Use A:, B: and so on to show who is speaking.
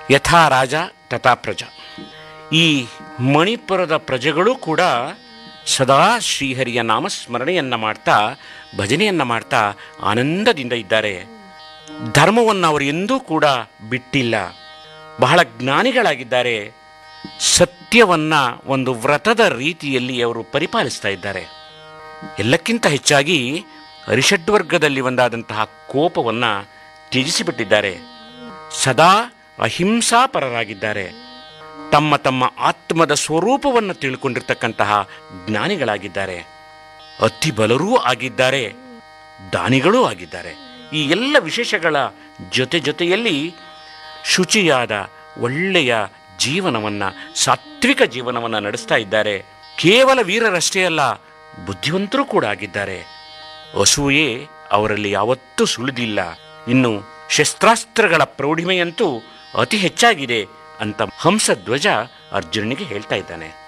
A: ಯಥಾ ರಾಜ ತಥಾ ಪ್ರಜಾ ಈ ಮಣಿಪುರದ ಪ್ರಜೆಗಳು ಕೂಡ ಸದಾ ಶ್ರೀಹರಿಯ ನಾಮಸ್ಮರಣೆಯನ್ನ ಮಾಡ್ತಾ ಭಜನೆಯನ್ನ ಮಾಡ್ತಾ ಆನಂದದಿಂದ ಇದ್ದಾರೆ ಧರ್ಮವನ್ನು ಅವರು ಎಂದೂ ಕೂಡ ಬಿಟ್ಟಿಲ್ಲ ಬಹಳ ಜ್ಞಾನಿಗಳಾಗಿದ್ದಾರೆ ಸತ್ಯವನ್ನ ಒಂದು ವ್ರತದ ರೀತಿಯಲ್ಲಿ ಅವರು ಪರಿಪಾಲಿಸ್ತಾ ಇದ್ದಾರೆ ಎಲ್ಲಕ್ಕಿಂತ ಹೆಚ್ಚಾಗಿ ಅರಿಷಡ್ವರ್ಗದಲ್ಲಿ ಒಂದಾದಂತಹ ಕೋಪವನ್ನ ತ್ಯಜಿಸಿಬಿಟ್ಟಿದ್ದಾರೆ ಸದಾ ಅಹಿಂಸಾಪರರಾಗಿದ್ದಾರೆ ತಮ್ಮ ತಮ್ಮ ಆತ್ಮದ ಸ್ವರೂಪವನ್ನು ತಿಳ್ಕೊಂಡಿರ್ತಕ್ಕಂತಹ ಜ್ಞಾನಿಗಳಾಗಿದ್ದಾರೆ ಅತಿ ಬಲರೂ ಆಗಿದ್ದಾರೆ ದಾನಿಗಳೂ ಆಗಿದ್ದಾರೆ ಈ ಎಲ್ಲ ವಿಶೇಷಗಳ ಜೊತೆ ಜೊತೆಯಲ್ಲಿ ಶುಚಿಯಾದ ಒಳ್ಳೆಯ ಜೀವನವನ್ನ ಸಾತ್ವಿಕ ಜೀವನವನ್ನ ನಡೆಸ್ತಾ ಇದ್ದಾರೆ ಕೇವಲ ವೀರರಷ್ಟೇ ಅಲ್ಲ ಬುದ್ಧಿವಂತರು ಕೂಡ ಆಗಿದ್ದಾರೆ ಅಸೂಯೆ ಅವರಲ್ಲಿ ಯಾವತ್ತೂ ಸುಳಿದಿಲ್ಲ ಇನ್ನು ಶಸ್ತ್ರಾಸ್ತ್ರಗಳ ಪ್ರೌಢಿಮೆಯಂತೂ ಅತಿ ಹೆಚ್ಚಾಗಿದೆ ಅಂತ ಹಂಸಧ್ವಜ ಅರ್ಜುನನಿಗೆ ಹೇಳ್ತಾ ಇದ್ದಾನೆ